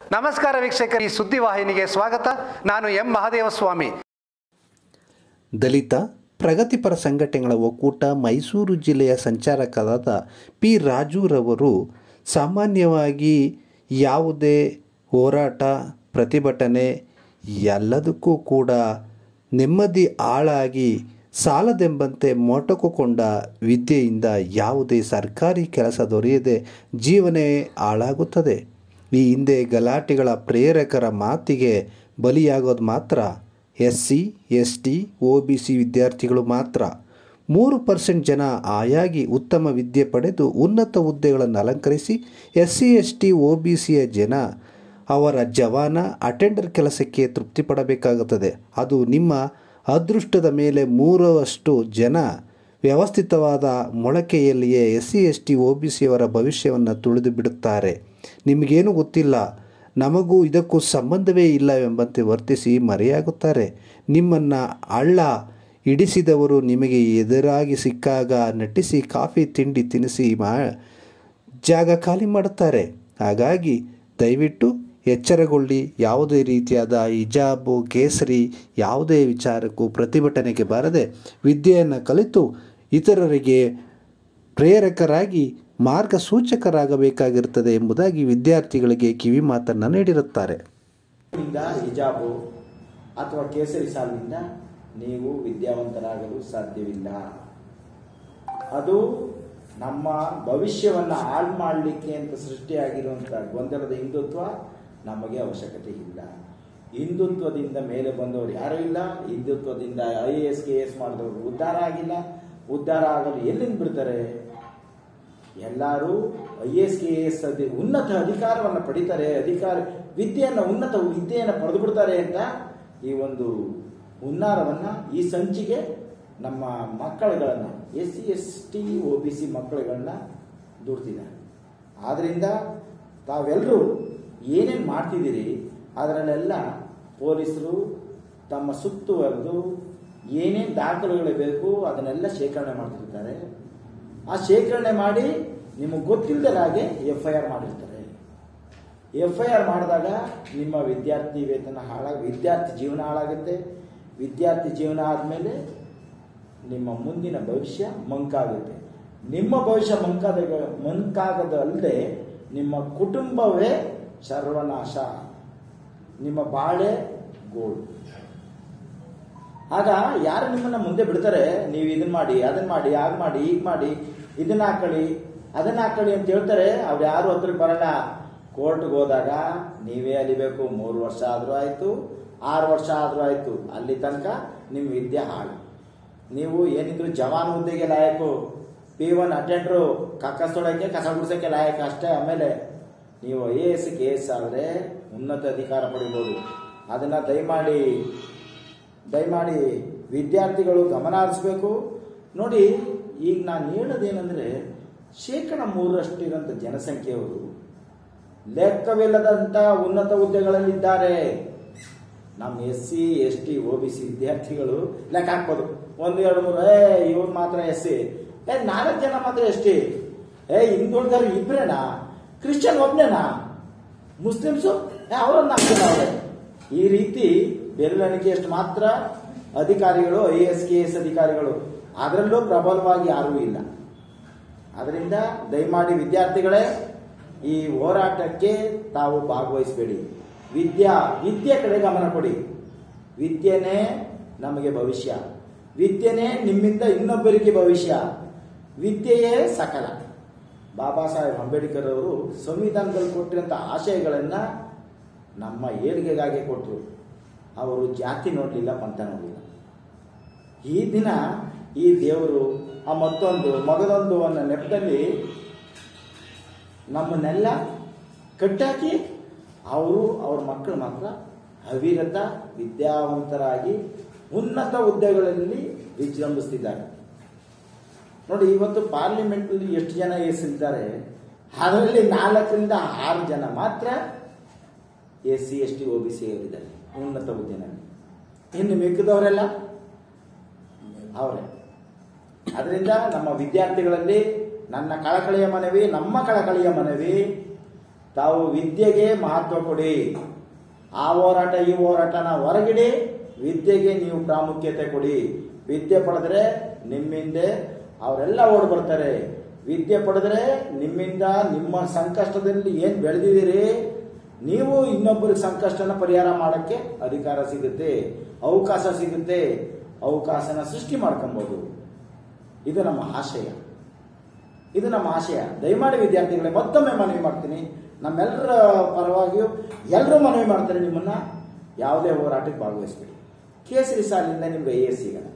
ನಮಸ್ಕಾರ ವೀಕ್ಷಕರು ಈ ಸುದ್ದಿವಾಹಿನಿಗೆ ಸ್ವಾಗತ ನಾನು ಎಂ ಮಹಾದೇವಸ್ವಾಮಿ ದಲಿತ ಪ್ರಗತಿಪರ ಸಂಘಟನೆಗಳ ಒಕ್ಕೂಟ ಮೈಸೂರು ಜಿಲ್ಲೆಯ ಸಂಚಾಲಕರಾದ ಪಿ ರಾಜುರವರು ಸಾಮಾನ್ಯವಾಗಿ ಯಾವುದೇ ಹೋರಾಟ ಪ್ರತಿಭಟನೆ ಎಲ್ಲದಕ್ಕೂ ಕೂಡ ನೆಮ್ಮದಿ ಹಾಳಾಗಿ ಸಾಲದೆಂಬಂತೆ ಮೊಟಕುಕೊಂಡ ವಿದ್ಯೆಯಿಂದ ಯಾವುದೇ ಸರ್ಕಾರಿ ಕೆಲಸ ದೊರೆಯದೆ ಜೀವನೇ ಹಾಳಾಗುತ್ತದೆ ಈ ಹಿಂದೆ ಗಲಾಟೆಗಳ ಪ್ರೇರಕರ ಮಾತಿಗೆ ಬಲಿಯಾಗೋದು ಮಾತ್ರ S C S T O B C ವಿದ್ಯಾರ್ಥಿಗಳು ಮಾತ್ರ ಮೂರು ಪರ್ಸೆಂಟ್ ಜನ ಆಯಾಗಿ ಉತ್ತಮ ವಿದ್ಯೆ ಪಡೆದು ಉನ್ನತ ಹುದ್ದೆಗಳನ್ನು ಅಲಂಕರಿಸಿ S C S T O B ಸಿಯ ಜನ ಅವರ ಜವಾನ ಅಟೆಂಡರ್ ಕೆಲಸಕ್ಕೆ ತೃಪ್ತಿ ಪಡಬೇಕಾಗುತ್ತದೆ ಅದು ನಿಮ್ಮ ಅದೃಷ್ಟದ ಮೇಲೆ ಮೂರಷ್ಟು ಜನ ವ್ಯವಸ್ಥಿತವಾದ ಮೊಳಕೆಯಲ್ಲಿಯೇ S C S T O B ಸಿಯವರ ಭವಿಷ್ಯವನ್ನು ತುಳಿದು ಬಿಡುತ್ತಾರೆ ನಿಮಗೇನು ಗೊತ್ತಿಲ್ಲ ನಮಗೂ ಇದಕ್ಕೂ ಸಂಬಂಧವೇ ಇಲ್ಲವೆಂಬಂತೆ ವರ್ತಿಸಿ ಮರೆಯಾಗುತ್ತಾರೆ ನಿಮ್ಮನ್ನು ಹಳ್ಳ ಹಿಡಿಸಿದವರು ನಿಮಗೆ ಎದುರಾಗಿ ಸಿಕ್ಕಾಗ ನಟಿಸಿ ಕಾಫಿ ತಿಂಡಿ ತಿನ್ನಿಸಿ ಮಾ ಜಾಗ ಖಾಲಿ ಮಾಡುತ್ತಾರೆ ಹಾಗಾಗಿ ದಯವಿಟ್ಟು ಎಚ್ಚರಗೊಳ್ಳಿ ಯಾವುದೇ ರೀತಿಯಾದ ಹಿಜಾಬು ಕೇಸರಿ ಯಾವುದೇ ವಿಚಾರಕ್ಕೂ ಪ್ರತಿಭಟನೆಗೆ ಬಾರದೆ ವಿದ್ಯೆಯನ್ನು ಕಲಿತು ಇತರರಿಗೆ ಪ್ರೇರಕರಾಗಿ ಮಾರ್ಗಸೂಚಕರಾಗಬೇಕಾಗಿರುತ್ತದೆ ಎಂಬುದಾಗಿ ವಿದ್ಯಾರ್ಥಿಗಳಿಗೆ ಕಿವಿ ಮಾತನ್ನು ನೀಡಿರುತ್ತಾರೆ ಇಂದ ಹಿಜಾಬು ಅಥವಾ ಕೇಸರಿ ಸಾಲಿನಿಂದ ನೀವು ವಿದ್ಯಾವಂತರಾಗಲು ಸಾಧ್ಯವಿಲ್ಲ ಅದು ನಮ್ಮ ಭವಿಷ್ಯವನ್ನು ಹಾಳು ಮಾಡಲಿಕ್ಕೆ ಅಂತ ಸೃಷ್ಟಿಯಾಗಿರುವಂಥ ಗೊಂದಲದ ಹಿಂದುತ್ವ ನಮಗೆ ಅವಶ್ಯಕತೆ ಇಲ್ಲ ಹಿಂದುತ್ವದಿಂದ ಮೇಲೆ ಬಂದವರು ಯಾರೂ ಇಲ್ಲ ಹಿಂದುತ್ವದಿಂದ I A S K S ಮಾಡಿದವರು ಉದ್ಧಾರ ಆಗಿಲ್ಲ ಉದ್ಧಾರ ಆಗಲು ಎಲ್ಲಿಂದ ಬಿಡ್ತಾರೆ ಎಲ್ಲರೂ ಐ ಎಸ್ ಕೆ ಎಸ್ ಅಧಿ ಉನ್ನತ ಅಧಿಕಾರವನ್ನು ಪಡಿತಾರೆ ಅಧಿಕಾರ ವಿದ್ಯೆಯನ್ನು ಉನ್ನತ ವಿದ್ಯೆಯನ್ನು ಪಡೆದು ಬಿಡ್ತಾರೆ ಅಂತ ಈ ಒಂದು ಹುನ್ನಾರವನ್ನ ಈ ಸಂಚಿಗೆ ನಮ್ಮ ಮಕ್ಕಳುಗಳನ್ನ S C S T O B C ಮಕ್ಕಳುಗಳನ್ನ ದುಡ್ತಿದ್ದಾರೆ ಆದ್ರಿಂದ ತಾವೆಲ್ಲರೂ ಏನೇನು ಮಾಡ್ತಿದ್ದೀರಿ ಅದರಲ್ಲೆಲ್ಲ ಪೊಲೀಸರು ತಮ್ಮ ಸುತ್ತುವರೆದು ಏನೇನು ದಾಖಲೆಗಳು ಬೇಕು ಅದನ್ನೆಲ್ಲ ಶೇಖರಣೆ ಮಾಡ್ತಿರ್ತಾರೆ ಆ ಶೇಖರಣೆ ಮಾಡಿ ನಿಮಗೆ ಗೊತ್ತಿಲ್ಲದಾಗೆ ಎಫ್ ಐ ಆರ್ ಮಾಡಿರ್ತಾರೆ ಎಫ್ ಐ ಆರ್ ಮಾಡಿದಾಗ ನಿಮ್ಮ ವಿದ್ಯಾರ್ಥಿ ವೇತನ ಹಾಳಾಗ ವಿದ್ಯಾರ್ಥಿ ಜೀವನ ಹಾಳಾಗುತ್ತೆ ವಿದ್ಯಾರ್ಥಿ ಜೀವನ ಆದಮೇಲೆ ನಿಮ್ಮ ಮುಂದಿನ ಭವಿಷ್ಯ ಮಂಕಾಗುತ್ತೆ ನಿಮ್ಮ ಭವಿಷ್ಯ ಮಂಕಾದ ಮಂಕಾಗದಲ್ಲದೆ ನಿಮ್ಮ ಕುಟುಂಬವೇ ಸರ್ವನಾಶ ನಿಮ್ಮ ಬಾಳೆ ಗೋಳು ಆಗ ಯಾರು ನಿಮ್ಮನ್ನ ಮುಂದೆ ಬಿಡ್ತಾರೆ ನೀವು ಇದನ್ನ ಮಾಡಿ ಅದನ್ನ ಮಾಡಿ ಆಗ ಮಾಡಿ ಈಗ ಮಾಡಿ ಇದನ್ನ ಹಾಕೊಳ್ಳಿ ಅದನ್ನ ಹಾಕೊಳ್ಳಿ ಅಂತ ಹೇಳ್ತಾರೆ ಅವ್ರು ಯಾರು ಹತ್ರಕ್ಕೆ ಬರಲ್ಲ ಕೋರ್ಟ್ಗೆ ಹೋದಾಗ ನೀವೇ ಅಲಿಬೇಕು ಮೂರು ವರ್ಷ ಆದರೂ ಆಯ್ತು ಆರು ವರ್ಷ ಆದರೂ ಆಯ್ತು ಅಲ್ಲಿ ತನಕ ನಿಮ್ಮ ವಿದ್ಯೆ ಹಾಳು ನೀವು ಏನಿದ್ರು ಜವಾನ್ ಹುದ್ದೆಗೆ ಲಾಯಕು ಪಿ ಒನ್ ಅಟೆಂಡ್ರು ಕಕ್ಕಸ್ತೊಳಕ್ಕೆ ಕಸ ಗುಡ್ಸೋಕ್ಕೆ ಲಾಯಕ ಅಷ್ಟೇ ಆಮೇಲೆ ನೀವು I A S K S ಆದರೆ ಉನ್ನತ ಅಧಿಕಾರ ಪಡಿಬೋದು ಅದನ್ನ ದಯಮಾಡಿ ದಯಮಾಡಿ ವಿದ್ಯಾರ್ಥಿಗಳು ಗಮನ ಹರಿಸ್ಬೇಕು ನೋಡಿ ಈಗ ನಾನು ಹೇಳೋದೇನೆಂದರೆ ಶೇಕಡ ಮೂರರಷ್ಟು ಇರೋಂಥ ಜನಸಂಖ್ಯೆಯವರು ಲೆಕ್ಕವಿಲ್ಲದಂಥ ಉನ್ನತ ಹುದ್ದೆಗಳಲ್ಲಿದ್ದಾರೆ ನಮ್ಮ S C S T O B C ವಿದ್ಯಾರ್ಥಿಗಳು ಲೆಕ್ಕ ಹಾಕ್ಬೋದು ಒಂದು ಎರಡು ಮೂರು ಏ ಇವ್ರು ಮಾತ್ರ ಎಸ್ ಸಿ ಏ ನಾಲ್ಕು ಜನ ಮಾತ್ರ ಎಸ್ ಟಿ ಏ ಹಿಂದುಳಿದವ್ರು ಇಬ್ರೇನಾ ಕ್ರಿಶ್ಚಿಯನ್ ಒಬ್ನೇನಾ ಮುಸ್ಲಿಮ್ಸು ಏ ಅವರನ್ನ ಹಾಕ್ತಾರೆ ಅವ್ರೆ ಈ ರೀತಿ ಬೆರಳೆಣಿಕೆಯಷ್ಟು ಮಾತ್ರ ಅಧಿಕಾರಿಗಳು ಐ ಎಸ್ ಕೆ ಎಸ್ ಅಧಿಕಾರಿಗಳು ಅದರಲ್ಲೂ ಪ್ರಬಲವಾಗಿ ಯಾರೂ ಇಲ್ಲ ಅದರಿಂದ ದಯಮಾಡಿ ವಿದ್ಯಾರ್ಥಿಗಳೇ ಈ ಹೋರಾಟಕ್ಕೆ ತಾವು ಭಾಗವಹಿಸಬೇಡಿ ವಿದ್ಯಾ ವಿದ್ಯೆ ಕಡೆ ಗಮನ ಕೊಡಿ ವಿದ್ಯೆನೇ ನಮಗೆ ಭವಿಷ್ಯ ವಿದ್ಯೆನೇ ನಿಮ್ಮಿಂದ ಇನ್ನೊಬ್ಬರಿಗೆ ಭವಿಷ್ಯ ವಿದ್ಯೆಯೇ ಸಕಲ ಬಾಬಾ ಸಾಹೇಬ್ ಅಂಬೇಡ್ಕರ್ ಅವರು ಸಂವಿಧಾನದಲ್ಲಿ ಕೊಟ್ಟಿರುವಂಥ ಆಶಯಗಳನ್ನ ನಮ್ಮ ಏಳಿಗೆಗಾಗಿ ಕೊಟ್ಟರು ಅವರು ಜಾತಿ ನೋಡಲಿಲ್ಲ ಪಂಥ ನೋಡಲಿಲ್ಲ ಈ ದಿನ ಈ ದೇವರು ಆ ಮತ್ತೊಂದು ಮಗದೊಂದು ಅನ್ನೋ ನೆಪದಲ್ಲಿ ನಮ್ಮನ್ನೆಲ್ಲ ಕಟ್ಟಾಕಿ ಅವರು ಅವ್ರ ಮಕ್ಕಳು ಮಾತ್ರ ಅವಿರತ ವಿದ್ಯಾವಂತರಾಗಿ ಉನ್ನತ ಹುದ್ದೆಗಳಲ್ಲಿ ವಿಜೃಂಭಿಸ್ತಿದ್ದಾರೆ ನೋಡಿ ಇವತ್ತು ಪಾರ್ಲಿಮೆಂಟಲ್ಲಿ ಎಷ್ಟು ಜನ ಎಸಿದ್ದಾರೆ ಅದರಲ್ಲಿ ನಾಲ್ಕರಿಂದ ಆರು ಜನ ಮಾತ್ರ S C S T O B C ಅವರಿದ್ದಾರೆ ಉನ್ನತ ಹುದ್ದೆನಲ್ಲಿ ಇನ್ನು ಮಿಕ್ಕಿದವರೆಲ್ಲ ಅವರೇ ಅದರಿಂದ ನಮ್ಮ ವಿದ್ಯಾರ್ಥಿಗಳಲ್ಲಿ ನನ್ನ ಕಳಕಳಿಯ ಮನವಿ ನಮ್ಮ ಕಳಕಳಿಯ ಮನವಿ ತಾವು ವಿದ್ಯೆಗೆ ಮಹತ್ವ ಕೊಡಿ ಆ ಹೋರಾಟ ಈ ಹೋರಾಟನ ಹೊರಗಿಡಿ ವಿದ್ಯೆಗೆ ನೀವು ಪ್ರಾಮುಖ್ಯತೆ ಕೊಡಿ ವಿದ್ಯೆ ಪಡೆದ್ರೆ ನಿಮ್ಮಿಂದೆ ಅವರೆಲ್ಲ ಓಡ್ ಬರ್ತಾರೆ ವಿದ್ಯೆ ಪಡೆದ್ರೆ ನಿಮ್ಮಿಂದ ನಿಮ್ಮ ಸಂಕಷ್ಟದಲ್ಲಿ ಏನು ಬೆಳೆದಿದ್ದೀರಿ ನೀವು ಇನ್ನೊಬ್ಬರಿಗೆ ಸಂಕಷ್ಟನ ಪರಿಹಾರ ಮಾಡೋಕ್ಕೆ ಅಧಿಕಾರ ಸಿಗುತ್ತೆ ಅವಕಾಶ ಸಿಗುತ್ತೆ ಅವಕಾಶನ ಸೃಷ್ಟಿ ಮಾಡ್ಕೊಬೋದು ಇದು ನಮ್ಮ ಆಶಯ ಇದು ನಮ್ಮ ಆಶಯ ದಯಮಾಡಿ ವಿದ್ಯಾರ್ಥಿಗಳೇ ಮತ್ತೊಮ್ಮೆ ಮನವಿ ಮಾಡ್ತೀನಿ ನಮ್ಮೆಲ್ಲರ ಪರವಾಗಿಯೂ ಎಲ್ಲರೂ ಮನವಿ ಮಾಡ್ತಾರೆ ನಿಮ್ಮನ್ನ ಯಾವುದೇ ಹೋರಾಟಕ್ಕೆ ಭಾಗವಹಿಸ್ಬೇಡಿ ಕೇಸರಿ ಸಾಲಿನಿಂದ ನಿಮ್ಗೆ ಐ ಎಸ್ ಸಿಗಲ್ಲ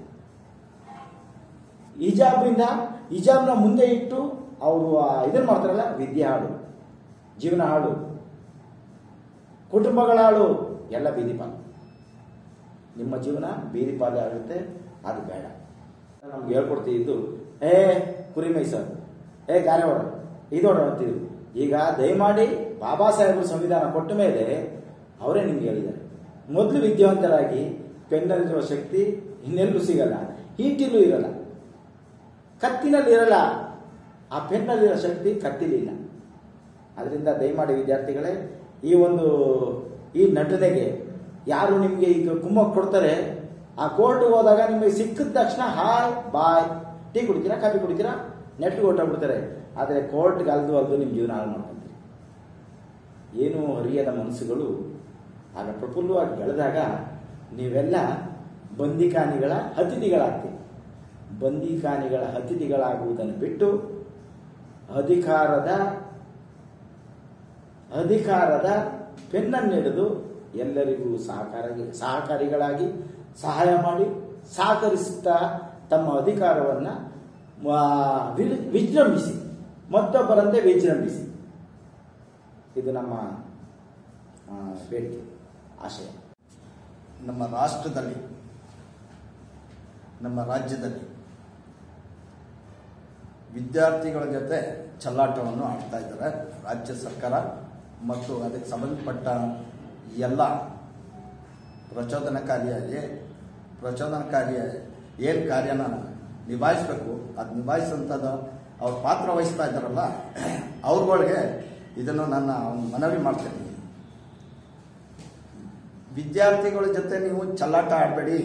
ಹಿಜಾಬ್ನಿಂದ ಹಿಜಾಬ್ನ ಮುಂದೆ ಇಟ್ಟು ಅವರು ಇದನ್ನ ಮಾಡ್ತಾರಲ್ಲ ವಿದ್ಯೆ ಹಾಡು ಜೀವನ ಹಾಡು ಕುಟುಂಬಗಳ ಹಾಳು ಎಲ್ಲ ಬೀದಿ ಪಾಲು ನಿಮ್ಮ ಜೀವನ ಬೀದಿ ಪಾಲು ಆಗುತ್ತೆ ಅದು ಬೇಡ ನಮ್ಗೆ ಹೇಳ್ಕೊಡ್ತಿದ್ದು ಏ ಕುರಿ ಮೈಸೂರು ಏ ಗಾರೆ ಹೊಡ ಇದು ಹೊಡ ಅಂತಿದ್ರು ಈಗ ದಯಮಾಡಿ ಬಾಬಾ ಸಾಹೇಬರು ಸಂವಿಧಾನ ಕೊಟ್ಟ ಮೇಲೆ ಅವರೇ ನಿಮ್ಗೆ ಹೇಳಿದ್ದಾರೆ ಮೊದಲು ವಿದ್ಯಾವಂತರಾಗಿ ಪೆನ್ನಲ್ಲಿರುವ ಶಕ್ತಿ ಇನ್ನೆಲ್ಲೂ ಸಿಗಲ್ಲ ಈಟಿಲೂ ಇರಲ್ಲ ಕತ್ತಿನಲ್ಲಿ ಇರಲ್ಲ ಆ ಪೆನ್ನಲ್ಲಿರೋ ಶಕ್ತಿ ಕತ್ತಿಲಿಲ್ಲ ಅದರಿಂದ ದಯಮಾಡಿ ವಿದ್ಯಾರ್ಥಿಗಳೇ ಈ ಒಂದು ಈ ನಟನೆಗೆ ಯಾರು ನಿಮಗೆ ಈಗ ಕುಮ್ಮಕ್ ಕೊಡ್ತಾರೆ ಆ ಕೋರ್ಟ್ಗೆ ಹೋದಾಗ ನಿಮಗೆ ಸಿಕ್ಕಿದ ತಕ್ಷಣ ಹಾಯ್ ಬಾಯ್ ಟೀ ಕುಡಿತೀರಾ ಕಾಫಿ ಕುಡಿತೀರಾ ನೆಟ್ಗೆ ಹೊಟ್ಟೋಗ್ಬಿಡ್ತಾರೆ ಆದರೆ ಕೋರ್ಟ್ಗೆ ಅಲ್ದು ಅಲ್ದು ನಿಮ್ಮ ಜೀವನ ಹಾಳು ಮಾಡ್ಕೊಂತೀರಿ ಏನು ಹರಿಯದ ಮನಸ್ಸುಗಳು ಆಗ ಪ್ರಫುಲ್ಲವಾಗಿ ಬೆಳೆದಾಗ ನೀವೆಲ್ಲ ಬಂದಿಖಾನಿಗಳ ಅತಿಥಿಗಳಾಗ್ತೀರಿ ಬಂದಿಖಾನಿಗಳ ಅತಿಥಿಗಳಾಗುವುದನ್ನು ಬಿಟ್ಟು ಅಧಿಕಾರದ ಅಧಿಕಾರದ ಪೆನ್ನನ್ನು ಹಿಡಿದು ಎಲ್ಲರಿಗೂ ಸಹಕಾರಿ ಸಹಕಾರಿಗಳಾಗಿ ಸಹಾಯ ಮಾಡಿ ಸಹಕರಿಸುತ್ತಾ ತಮ್ಮ ಅಧಿಕಾರವನ್ನು ವಿಜೃಂಭಿಸಿ ಮತ್ತೊಬ್ಬರಂತೆ ವಿಜೃಂಭಿಸಿ ಇದು ನಮ್ಮ ಆ, ಬೇಡಿಕೆ ಆಶಯ ನಮ್ಮ ರಾಷ್ಟ್ರದಲ್ಲಿ ನಮ್ಮ ರಾಜ್ಯದಲ್ಲಿ ವಿದ್ಯಾರ್ಥಿಗಳ ಜೊತೆ ಚೆಲ್ಲಾಟವನ್ನು ಆಡ್ತಾ ಇದ್ದಾರೆ ರಾಜ್ಯ ಸರ್ಕಾರ ಮತ್ತು ಅದಕ್ಕೆ ಸಂಬಂಧಪಟ್ಟ ಎಲ್ಲ ಪ್ರಚೋದನಕಾರಿಯಾಗಿ ಪ್ರಚೋದನಕಾರಿಯ ಏನು ಕಾರ್ಯನ ನಿಭಾಯಿಸಬೇಕು ಅದು ನಿಭಾಯಿಸುವಂಥದ್ದು ಅವ್ರ ಪಾತ್ರ ವಹಿಸ್ತಾ ಇದ್ದಾರಲ್ಲ ಅವ್ರಗಳಿಗೆ ಇದನ್ನು ನನ್ನ ಒಂದು ಮನವಿ ಮಾಡ್ತೀನಿ ವಿದ್ಯಾರ್ಥಿಗಳ ಜೊತೆ ನೀವು ಚಲ್ಲಾಟ ಆಡಬೇಡಿ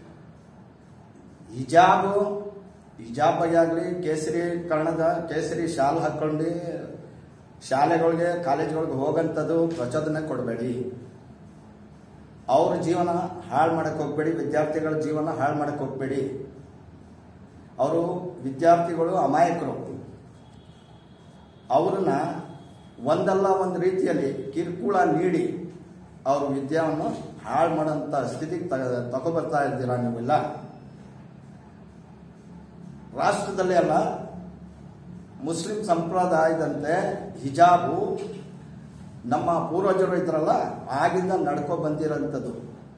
ಹಿಜಾಬು ಹಿಜಾಬಾಗಿ ಆಗಲಿ ಕೇಸರಿ ಕನ್ನಡದ ಕೇಸರಿ ಶಾಲ್ ಹಾಕ್ಕೊಂಡು ಶಾಲೆಗಳಿಗೆ ಕಾಲೇಜ್ಗಳಿಗೆ ಹೋಗಂಥದ್ದು ಪ್ರಚೋದನೆ ಕೊಡಬೇಡಿ ಅವ್ರ ಜೀವನ ಹಾಳು ಮಾಡಕ್ಕೆ ಹೋಗಬೇಡಿ ವಿದ್ಯಾರ್ಥಿಗಳ ಜೀವನ ಹಾಳು ಮಾಡಕ್ಕೆ ಹೋಗಬೇಡಿ ಅವರು ವಿದ್ಯಾರ್ಥಿಗಳು ಅಮಾಯಕರು ಅವ್ರನ್ನ ಒಂದಲ್ಲ ಒಂದು ರೀತಿಯಲ್ಲಿ ಕಿರುಕುಳ ನೀಡಿ ಅವ್ರ ವಿದ್ಯಾವನ್ನು ಹಾಳು ಮಾಡೋಂಥ ಸ್ಥಿತಿಗೆ ತ ತಗೊಬರ್ತಾ ಇದ್ದೀರಾ ನೀವೆಲ್ಲ ರಾಷ್ಟ್ರದಲ್ಲಿ ಅಲ್ಲ ಮುಸ್ಲಿಂ ಸಂಪ್ರದಾಯದಂತೆ ಹಿಜಾಬು ನಮ್ಮ ಪೂರ್ವಜರು ಇದ್ರಲ್ಲ ಆಗಿಂದ ನಡ್ಕೊ ಬಂದಿರೋಂಥದ್ದು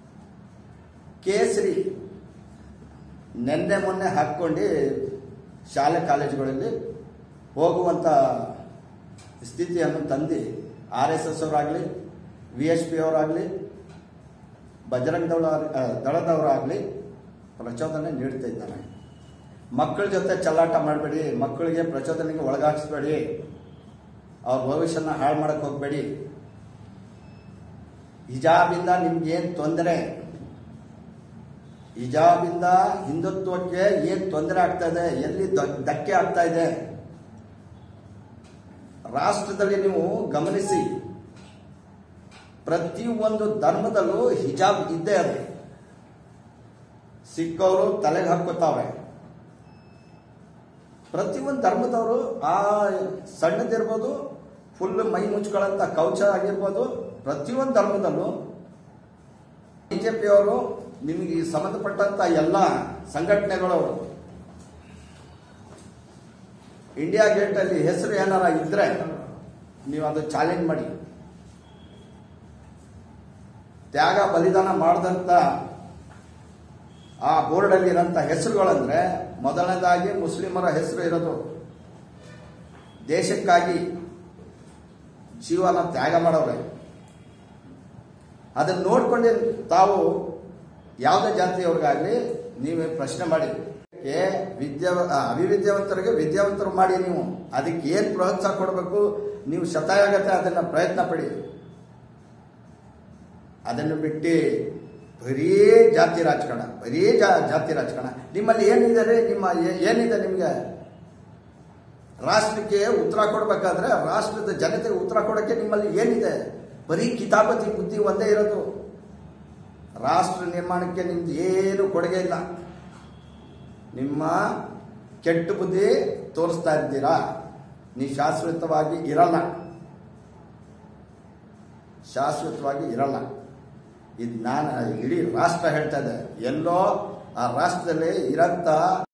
ಕೇಸರಿ ನೆನ್ನೆ ಮೊನ್ನೆ ಹಾಕ್ಕೊಂಡು ಶಾಲೆ ಕಾಲೇಜುಗಳಲ್ಲಿ ಹೋಗುವಂಥ ಸ್ಥಿತಿಯನ್ನು ತಂದು ಆರ್ ಎಸ್ ಎಸ್ ಅವರಾಗಲಿ ವಿ ಎಚ್ ಪಿ ಅವರಾಗಲಿ ಬಜರಂಗ ದಳ ದಳದವರಾಗಲಿ ಪ್ರಚೋದನೆ ನೀಡ್ತಾ ಇದ್ದಾರೆ ಮಕ್ಕಳ ಜೊತೆ ಚಲ್ಲಾಟ ಮಾಡಬೇಡಿ ಮಕ್ಕಳಿಗೆ ಪ್ರಚೋದನೆಗೆ ಒಳಗಾಗಿಸ್ಬೇಡಿ ಅವ್ರ ಭವಿಷ್ಯನ ಹಾಳು ಮಾಡಕ್ಕೆ ಹೋಗಬೇಡಿ ಹಿಜಾಬಿಂದ ನಿಮ್ಗೇನು ತೊಂದರೆ ಹಿಜಾಬಿಂದ ಹಿಂದುತ್ವಕ್ಕೆ ಏನು ತೊಂದರೆ ಆಗ್ತಾ ಇದೆ ಎಲ್ಲಿ ದ- ಧಕ್ಕೆ ಆಗ್ತಾ ಇದೆ ರಾಷ್ಟ್ರದಲ್ಲಿ ನೀವು ಗಮನಿಸಿ ಪ್ರತಿಯೊಂದು ಧರ್ಮದಲ್ಲೂ ಹಿಜಾಬ್ ಇದ್ದೇ ಇದೆ ಸಿಕ್ಕವರು ತಲೆಗೆ ಹಾಕೋತಾವೆ ಪ್ರತಿಯೊಂದು ಧರ್ಮದವರು ಆ ಸಣ್ಣದಿರ್ಬೋದು ಫುಲ್ ಮೈ ಮುಚ್ಕೊಳ್ಳಂತ ಕವಚ ಆಗಿರ್ಬೋದು ಪ್ರತಿಯೊಂದು ಧರ್ಮದಲ್ಲೂ ಬಿಜೆಪಿಯವರು ನಿಮಗೆ ಸಂಬಂಧಪಟ್ಟಂತ ಎಲ್ಲ ಸಂಘಟನೆಗಳು ಇಂಡಿಯಾ ಗೇಟ್ ಅಲ್ಲಿ ಹೆಸರು ಏನಾರ ಇದ್ರೆ ನೀವು ಅದು ಚಾಲೆಂಜ್ ಮಾಡಿ ತ್ಯಾಗ ಬಲಿದಾನ ಮಾಡಿದಂತ ಆ ಬೋರ್ಡಲ್ಲಿ ಇರೋಂಥ ಹೆಸರುಗಳಂದ್ರೆ ಮೊದಲನೇದಾಗಿ ಮುಸ್ಲಿಮರ ಹೆಸರು ಇರೋದು ದೇಶಕ್ಕಾಗಿ ಜೀವನ ತ್ಯಾಗ ಮಾಡವ್ರೆ ಅದನ್ನ ನೋಡ್ಕೊಂಡು ತಾವು ಯಾವುದೇ ಜಾತಿಯವ್ರಿಗಾಗಲಿ ನೀವೇ ಪ್ರಶ್ನೆ ಮಾಡಿ ಏ ವಿದ್ಯಾ ಆ, ಅವಿವಿದ್ಯಾವಂತರಿಗೆ ವಿದ್ಯಾವಂತರು ಮಾಡಿ ನೀವು ಅದಕ್ಕೆ ಏನು ಪ್ರೋತ್ಸಾಹ ಕೊಡಬೇಕು ನೀವು ಶತಾಯಗತೆ ಅದನ್ನ ಪ್ರಯತ್ನ ಪಡಿ ಅದನ್ನು ಬಿಟ್ಟು ಬರೀ ಜಾತಿ ರಾಜಕಾರಣ ಬರೀ ಜಾ ಜಾತಿ ರಾಜಕಾರಣ ನಿಮ್ಮಲ್ಲಿ ಏನಿದೆ ರೀ ನಿಮ್ಮ ಏ- ಏನಿದೆ ನಿಮಗೆ ರಾಷ್ಟ್ರಕ್ಕೆ ಉತ್ತರ ಕೊಡಬೇಕಾದ್ರೆ ರಾಷ್ಟ್ರದ ಜನತೆಗೆ ಉತ್ತರ ಕೊಡೋಕ್ಕೆ ನಿಮ್ಮಲ್ಲಿ ಏನಿದೆ ಬರೀ ಕಿತಾಪತಿ ಬುದ್ಧಿ ಒಂದೇ ಇರೋದು ರಾಷ್ಟ್ರ ನಿರ್ಮಾಣಕ್ಕೆ ನಿಮ್ದು ಏನು ಕೊಡುಗೆ ಇಲ್ಲ ನಿಮ್ಮ ಕೆಟ್ಟ ಬುದ್ಧಿ ತೋರಿಸ್ತಾ ಇದ್ದೀರಾ ನೀ ಶಾಶ್ವತವಾಗಿ ಇರಲ್ಲ ಶಾಶ್ವತವಾಗಿ ಇರಲ್ಲ ಇದು ನಾನು ಇಡೀ ರಾಷ್ಟ್ರ ಹೇಳ್ತಾ ಇದೆ ಎಲ್ಲೋ ಆ ರಾಷ್ಟ್ರದಲ್ಲಿ ಇರಂತ